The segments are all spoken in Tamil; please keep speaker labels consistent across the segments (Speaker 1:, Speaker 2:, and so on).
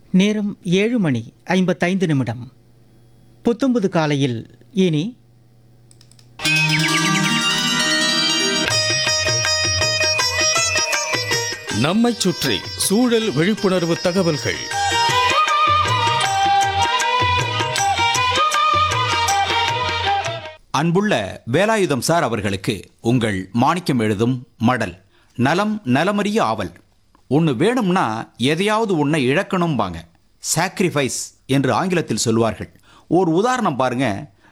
Speaker 1: நேரம் ஏழு மணி ஐம்பத்தைந்து நிமிடம் புத்தம்புது காலையில் இனி
Speaker 2: நம்மைச் சுற்றி சூழல் விழிப்புணர்வு தகவல்கள்
Speaker 3: அன்புள்ள வேலாயுதம் சார் அவர்களுக்கு உங்கள் மாணிக்கம் எழுதும் மடல் நலம் நலமறிய ஆவல் ஒன்று வேணும்னா எதையாவது ஒன்றை இழக்கணும்பாங்க சாக்ரிஃபைஸ் என்று ஆங்கிலத்தில் சொல்வார்கள் ஒரு உதாரணம் பாருங்க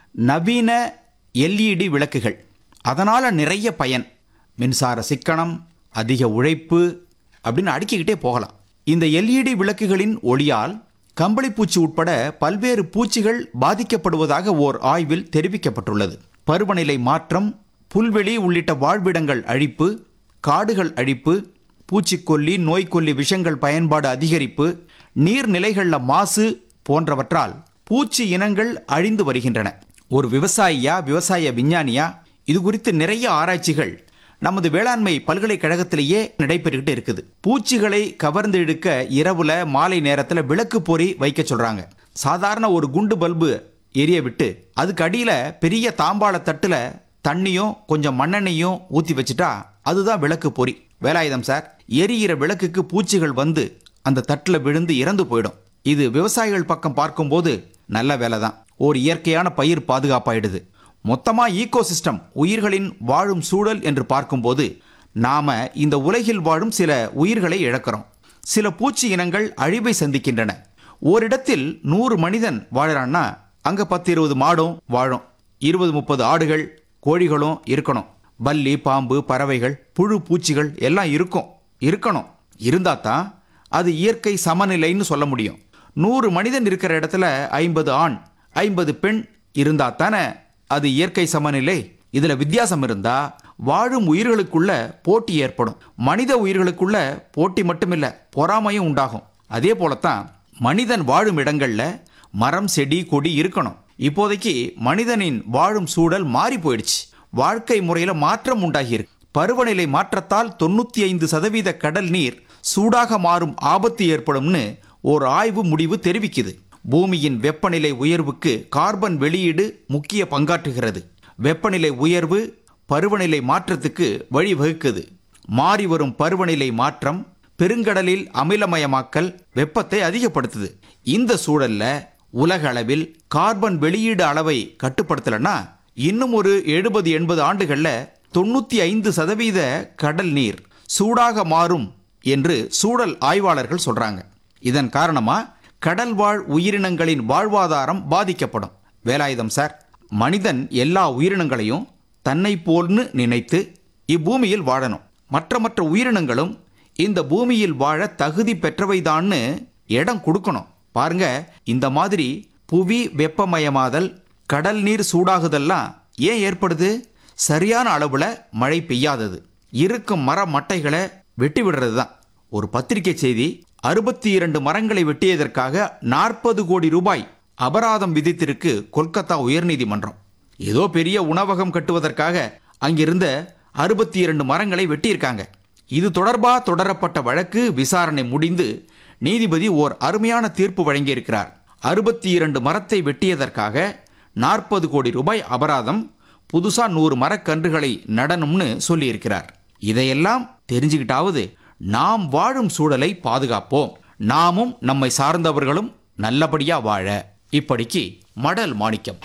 Speaker 3: நவீன எல்இடி விளக்குகள் அதனால் நிறைய பயன் மின்சார சிக்கனம் அதிக உழைப்பு அப்படின்னு அடுக்கிக்கிட்டே போகலாம் இந்த எல்இடி விளக்குகளின் ஒளியால் கம்பளிப்பூச்சி உட்பட பல்வேறு பூச்சிகள் பாதிக்கப்படுவதாக ஓர் ஆய்வில் தெரிவிக்கப்பட்டுள்ளது பருவநிலை மாற்றம் புல்வெளி உள்ளிட்ட வாழ்விடங்கள் அழிப்பு காடுகள் அழிப்பு பூச்சிக்கொல்லி நோய்க்கொல்லி விஷங்கள் பயன்பாடு அதிகரிப்பு நீர்நிலைகளில் மாசு போன்றவற்றால் பூச்சி இனங்கள் அழிந்து வருகின்றன ஒரு விவசாயியா விவசாய விஞ்ஞானியா இது குறித்து நிறைய ஆராய்ச்சிகள் நமது வேளாண்மை பல்கலைக்கழகத்திலேயே நடைபெற்றுக்கிட்டு இருக்குது பூச்சிகளை கவர்ந்து இழுக்க இரவுல மாலை நேரத்தில் விளக்கு பொறி வைக்க சொல்றாங்க சாதாரண ஒரு குண்டு பல்பு எரிய விட்டு அதுக்கு அடியில பெரிய தாம்பாள தட்டுல தண்ணியும் கொஞ்சம் மண்ணெண்ணையும் ஊற்றி வச்சுட்டா அதுதான் விளக்கு பொறி வேலாயுதம் சார் எரியிற விளக்குக்கு பூச்சிகள் வந்து அந்த தட்டில் விழுந்து இறந்து போயிடும் இது விவசாயிகள் பக்கம் பார்க்கும்போது நல்ல வேலை தான் ஒரு இயற்கையான பயிர் பாதுகாப்பாயிடுது மொத்தமா ஈகோ சிஸ்டம் உயிர்களின் வாழும் சூழல் என்று பார்க்கும்போது நாம இந்த உலகில் வாழும் சில உயிர்களை இழக்கிறோம் சில பூச்சி இனங்கள் அழிவை சந்திக்கின்றன ஓரிடத்தில் நூறு மனிதன் வாழறான்னா அங்க பத்து இருபது மாடும் வாழும் இருபது முப்பது ஆடுகள் கோழிகளும் இருக்கணும் பல்லி பாம்பு பறவைகள் புழு பூச்சிகள் எல்லாம் இருக்கும் இருக்கணும் இருந்தா தான் அது இயற்கை சமநிலைன்னு சொல்ல முடியும் நூறு மனிதன் இருக்கிற இடத்துல ஐம்பது ஆண் ஐம்பது பெண் இருந்தா தானே அது இயற்கை சமநிலை இதுல வித்தியாசம் இருந்தா வாழும் உயிர்களுக்குள்ள போட்டி ஏற்படும் மனித உயிர்களுக்குள்ள போட்டி மட்டுமில்ல பொறாமையும் உண்டாகும் அதே போலத்தான் மனிதன் வாழும் இடங்கள்ல மரம் செடி கொடி இருக்கணும் இப்போதைக்கு மனிதனின் வாழும் சூழல் மாறி போயிடுச்சு வாழ்க்கை முறையில மாற்றம் உண்டாகியிருக்கு பருவநிலை மாற்றத்தால் தொண்ணூத்தி ஐந்து சதவீத கடல் நீர் சூடாக மாறும் ஆபத்து ஏற்படும்னு ஒரு ஆய்வு முடிவு தெரிவிக்குது பூமியின் வெப்பநிலை உயர்வுக்கு கார்பன் வெளியீடு முக்கிய பங்காற்றுகிறது வெப்பநிலை உயர்வு பருவநிலை மாற்றத்துக்கு வழிவகுக்குது மாறி வரும் பருவநிலை மாற்றம் பெருங்கடலில் அமிலமயமாக்கல் வெப்பத்தை அதிகப்படுத்துது இந்த சூழல்ல உலக அளவில் கார்பன் வெளியீடு அளவை கட்டுப்படுத்தலைன்னா இன்னும் ஒரு எழுபது எண்பது ஆண்டுகள்ல தொண்ணூத்தி ஐந்து சதவீத கடல் நீர் சூடாக மாறும் என்று சூழல் ஆய்வாளர்கள் சொல்றாங்க இதன் காரணமா கடல் வாழ் உயிரினங்களின் வாழ்வாதாரம் பாதிக்கப்படும் வேலாயுதம் சார் மனிதன் எல்லா உயிரினங்களையும் தன்னை போல்னு நினைத்து இப்பூமியில் வாழணும் மற்ற மற்ற உயிரினங்களும் இந்த பூமியில் வாழ தகுதி பெற்றவைதான்னு இடம் கொடுக்கணும் பாருங்க இந்த மாதிரி புவி வெப்பமயமாதல் கடல் நீர் சூடாகுதெல்லாம் ஏன் ஏற்படுது சரியான அளவுல மழை பெய்யாதது இருக்கும் மர மட்டைகளை வெட்டி விடுறது தான் ஒரு பத்திரிகை செய்தி அறுபத்தி இரண்டு மரங்களை வெட்டியதற்காக நாற்பது கோடி ரூபாய் அபராதம் விதித்திருக்கு கொல்கத்தா உயர்நீதிமன்றம் ஏதோ பெரிய உணவகம் கட்டுவதற்காக அங்கிருந்த அறுபத்தி இரண்டு மரங்களை வெட்டியிருக்காங்க இது தொடர்பா தொடரப்பட்ட வழக்கு விசாரணை முடிந்து நீதிபதி ஓர் அருமையான தீர்ப்பு வழங்கியிருக்கிறார் அறுபத்தி இரண்டு மரத்தை வெட்டியதற்காக நாற்பது கோடி ரூபாய் அபராதம் புதுசா நூறு மரக்கன்றுகளை நடணும்னு சொல்லியிருக்கிறார் இதையெல்லாம் தெரிஞ்சுக்கிட்டாவது நாம் வாழும் சூழலை பாதுகாப்போம் நாமும் நம்மை சார்ந்தவர்களும் நல்லபடியா வாழ இப்படிக்கு மடல் மாணிக்கம்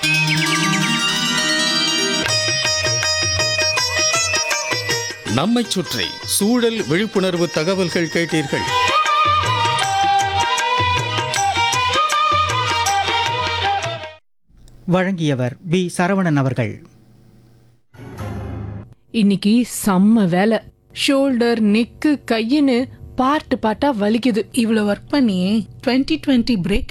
Speaker 2: நம்மைச் சுற்றி சூழல் விழிப்புணர்வு தகவல்கள் கேட்டீர்கள்
Speaker 1: வழங்கியவர் பி சரவணன் அவர்கள்
Speaker 4: இன்னைக்கு செம்ம வேலை ஷோல்டர் நெக்கு கையின்னு பார்ட்டு பார்ட்டா வலிக்குது
Speaker 5: இவ்வளவு ஒர்க் பண்ணி டுவெண்ட்டி டுவெண்ட்டி பிரேக்